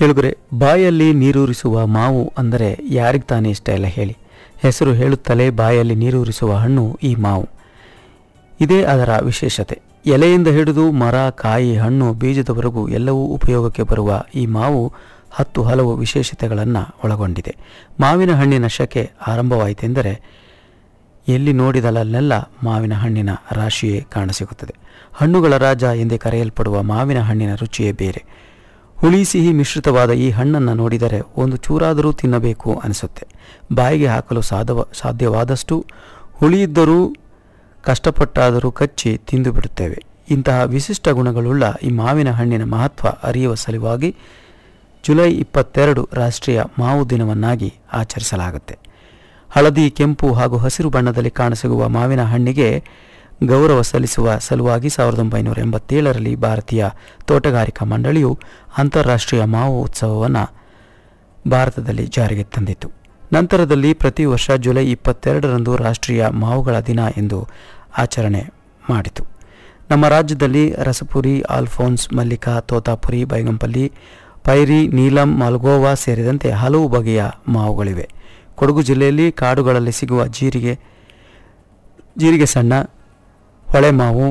ಕೇಳುಗರೆ ಬಾಯಲ್ಲಿ ನೀರೂರಿಸುವ ಮಾವು ಅಂದರೆ ಯಾರಿಗೆ ತಾನೇ ಇಷ್ಟ ಇಲ್ಲ ಹೇಳಿ ಹೆಸರು ಹೇಳುತ್ತಲೇ ಬಾಯಲ್ಲಿ ನೀರೂರಿಸುವ ಹಣ್ಣು ಈ ಮಾವು ಇದೇ ಅದರ ವಿಶೇಷತೆ ಎಲೆಯಿಂದ ಹಿಡಿದು ಮರ ಕಾಯಿ ಹಣ್ಣು ಬೀಜದವರೆಗೂ ಎಲ್ಲವೂ ಉಪಯೋಗಕ್ಕೆ ಬರುವ ಈ ಮಾವು ಹತ್ತು ಹಲವು ವಿಶೇಷತೆಗಳನ್ನು ಒಳಗೊಂಡಿದೆ ಮಾವಿನ ಹಣ್ಣಿನ ಶಕೆ ಆರಂಭವಾಯಿತೆಂದರೆ ಎಲ್ಲಿ ನೋಡಿದಲ್ಲೆಲ್ಲ ಮಾವಿನ ಹಣ್ಣಿನ ರಾಶಿಯೇ ಕಾಣಸಿಗುತ್ತದೆ ಹಣ್ಣುಗಳ ರಾಜ ಎಂದೇ ಕರೆಯಲ್ಪಡುವ ಮಾವಿನ ಹಣ್ಣಿನ ರುಚಿಯೇ ಬೇರೆ ಹುಳಿ ಸಿಹಿ ಮಿಶ್ರಿತವಾದ ಈ ಹಣ್ಣನ್ನು ನೋಡಿದರೆ ಒಂದು ಚೂರಾದರೂ ತಿನ್ನಬೇಕು ಅನಿಸುತ್ತೆ ಬಾಯಿಗೆ ಹಾಕಲು ಸಾಧವ ಸಾಧ್ಯವಾದಷ್ಟು ಹುಳಿಯಿದ್ದರೂ ಕಷ್ಟಪಟ್ಟಾದರೂ ಕಚ್ಚಿ ತಿಂದು ಬಿಡುತ್ತೇವೆ ಇಂತಹ ವಿಶಿಷ್ಟ ಗುಣಗಳುಳ್ಳ ಈ ಮಾವಿನ ಹಣ್ಣಿನ ಮಹತ್ವ ಅರಿಯುವ ಸಲುವಾಗಿ ಜುಲೈ ಇಪ್ಪತ್ತೆರಡು ರಾಷ್ಟ್ರೀಯ ಮಾವು ದಿನವನ್ನಾಗಿ ಆಚರಿಸಲಾಗುತ್ತೆ ಹಳದಿ ಕೆಂಪು ಹಾಗೂ ಹಸಿರು ಬಣ್ಣದಲ್ಲಿ ಕಾಣಸಿಗುವ ಮಾವಿನ ಹಣ್ಣಿಗೆ ಗೌರವ ಸಲ್ಲಿಸುವ ಸಲುವಾಗಿ ಸಾವಿರದ ಒಂಬೈನೂರ ಎಂಬತ್ತೇಳರಲ್ಲಿ ಭಾರತೀಯ ತೋಟಗಾರಿಕಾ ಮಂಡಳಿಯು ಅಂತಾರಾಷ್ಟ್ರೀಯ ಮಾವು ಉತ್ಸವವನ್ನು ಭಾರತದಲ್ಲಿ ಜಾರಿಗೆ ತಂದಿತು ನಂತರದಲ್ಲಿ ಪ್ರತಿ ವರ್ಷ ಜುಲೈ ಇಪ್ಪತ್ತೆರಡರಂದು ರಾಷ್ಟ್ರೀಯ ಮಾವುಗಳ ದಿನ ಎಂದು ಆಚರಣೆ ಮಾಡಿತು ನಮ್ಮ ರಾಜ್ಯದಲ್ಲಿ ರಸಪುರಿ ಆಲ್ಫೋನ್ಸ್ ಮಲ್ಲಿಕಾ ತೋತಾಪುರಿ ಬೈಗಂಪಲ್ಲಿ ಪೈರಿ ನೀಲಂ ಮಲ್ಗೋವಾ ಸೇರಿದಂತೆ ಹಲವು ಬಗೆಯ ಮಾವುಗಳಿವೆ ಕೊಡಗು ಜಿಲ್ಲೆಯಲ್ಲಿ ಕಾಡುಗಳಲ್ಲಿ ಸಿಗುವ ಜೀರಿಗೆ ಜೀರಿಗೆ ಸಣ್ಣ ಹೊಳೆ ಮಾವು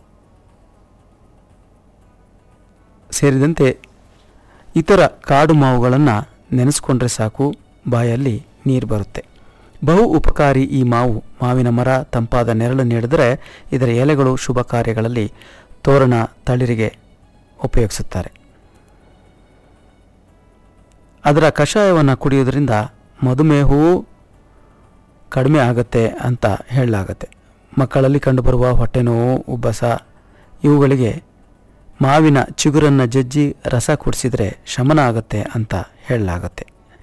ಸೇರಿದಂತೆ ಇತರ ಕಾಡು ಮಾವುಗಳನ್ನು ನೆನೆಸ್ಕೊಂಡ್ರೆ ಸಾಕು ಬಾಯಲ್ಲಿ ನೀರು ಬರುತ್ತೆ ಬಹು ಉಪಕಾರಿ ಈ ಮಾವು ಮಾವಿನ ಮರ ತಂಪಾದ ನೆರಳು ನೀಡಿದರೆ ಇದರ ಎಲೆಗಳು ಶುಭ ಕಾರ್ಯಗಳಲ್ಲಿ ತೋರಣ ತಳಿರಿಗೆ ಉಪಯೋಗಿಸುತ್ತಾರೆ ಅದರ ಕಷಾಯವನ್ನು ಕುಡಿಯೋದ್ರಿಂದ ಮಧುಮೇಹವೂ ಕಡಿಮೆ ಆಗುತ್ತೆ ಅಂತ ಹೇಳಲಾಗತ್ತೆ ಮಕ್ಕಳಲ್ಲಿ ಕಂಡುಬರುವ ಹೊಟ್ಟೆನೋವು ಉಬ್ಬಸ ಇವುಗಳಿಗೆ ಮಾವಿನ ಚಿಗುರನ್ನು ಜಜ್ಜಿ ರಸ ಕುಡಿಸಿದರೆ ಶಮನ ಆಗುತ್ತೆ ಅಂತ ಹೇಳಲಾಗತ್ತೆ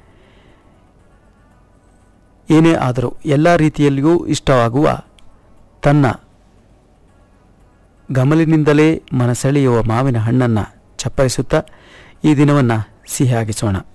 ಏನೇ ಆದರೂ ಎಲ್ಲ ರೀತಿಯಲ್ಲಿಯೂ ಇಷ್ಟವಾಗುವ ತನ್ನ ಗಮಲಿನಿಂದಲೇ ಮನಸೆಳೆಯುವ ಮಾವಿನ ಹಣ್ಣನ್ನು ಚಪ್ಪರಿಸುತ್ತಾ ಈ ದಿನವನ್ನು ಸಿಹಿಯಾಗಿಸೋಣ